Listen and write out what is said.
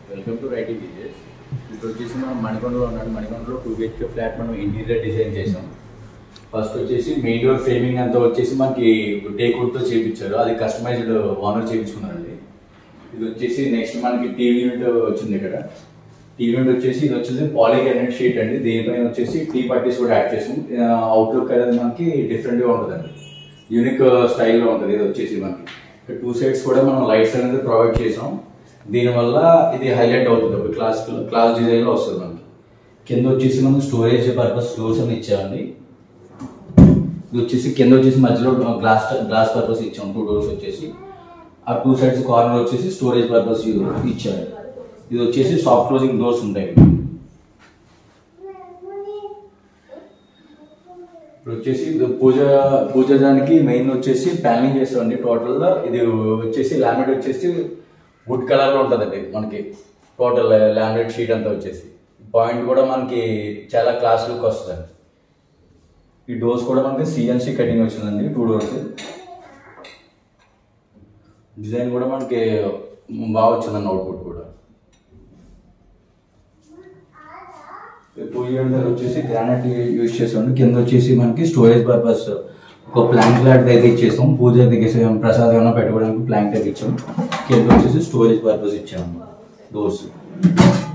welcome to రైటీ విజయస్ ఇప్పుడు వచ్చేసి మనం మణికొండలో ఉన్నాం మణికొండలో టూ బిహెచ్కే ఫ్లాట్ మనం ఇంటీరియర్ డిజైన్ చేసాం ఫస్ట్ వచ్చేసి మెయిన్ డోర్ ఫ్రేమింగ్ అంతా వచ్చేసి మనకి టేక్వుడ్తో చేయించారు అది కస్టమైజ్డ్ ఓనర్ చేయించుకున్నారండి ఇది వచ్చేసి నెక్స్ట్ మనకి టీవీ యూనిట్ వచ్చింది ఇక్కడ టీవీ యూనిట్ వచ్చేసి ఇది వచ్చేసి పాలికార్బోనేట్ షీట్ అండి దీనిపైన వచ్చేసి టీ పట్టీస్ కూడా యాడ్ చేసాం అవుట్లుక్ అనేది మనకి డిఫరెంట్గా ఉంటుందండి యూనిక్ స్టైల్లో ఉంటుంది ఇది వచ్చేసి మనకి టూ సైడ్స్ కూడా మనం లైట్స్ అనేది ప్రొవైడ్ చేసాం దీనివల్ల ఇది హైలైట్ అవుతుంది ఒక క్లాస్ క్లాస్ డిజైన్లో వస్తుంది మనకి కింద వచ్చేసి మనం స్టోరేజ్ పర్పస్ డోర్స్ అని ఇచ్చామండి ఇది వచ్చేసి కింద వచ్చేసి మధ్యలో గ్లాస్ గ్లాస్ పర్పస్ ఇచ్చాం టూ డోర్స్ వచ్చేసి ఆ టూ సైడ్స్ కార్నర్ వచ్చేసి స్టోరేజ్ పర్పస్ ఇచ్చారు ఇది వచ్చేసి సాఫ్ట్ క్లోజింగ్ డోర్స్ ఉంటాయి ఇప్పుడు వచ్చేసి ఇది పూజ పూజ దానికి మెయిన్ వచ్చేసి ప్యానింగ్ చేస్తామండి టోటల్ ఇది వచ్చేసి లామినేట్ వచ్చేసి వుడ్ కలర్ లో ఉంటుందండి మనకి టోటల్ లామినేట్ షీట్ అంతా వచ్చేసి పాయింట్ కూడా మనకి చాలా క్లాస్ లుక్ వస్తుందండి ఈ డోర్స్ కూడా మనకి సిఎన్సి కటింగ్ వచ్చిందండి టూ డోర్స్ డిజైన్ కూడా మనకి బాగా వచ్చిందండి అవుట్పుట్ కూడా పూజ దగ్గర వచ్చేసి గ్రానైట్ యూజ్ చేసాం కింద వచ్చేసి మనకి స్టోరేజ్ పర్పస్ ఒక ప్లాంక్ లాంటిది అయితే ఇచ్చేసాం పూజ దగ్గర ప్రసాదం ఏమైనా పెట్టుకోవడానికి ప్లాంక్ అయితే ఇచ్చాం కింద వచ్చేసి స్టోరేజ్ పర్పస్ ఇచ్చాము డోర్స్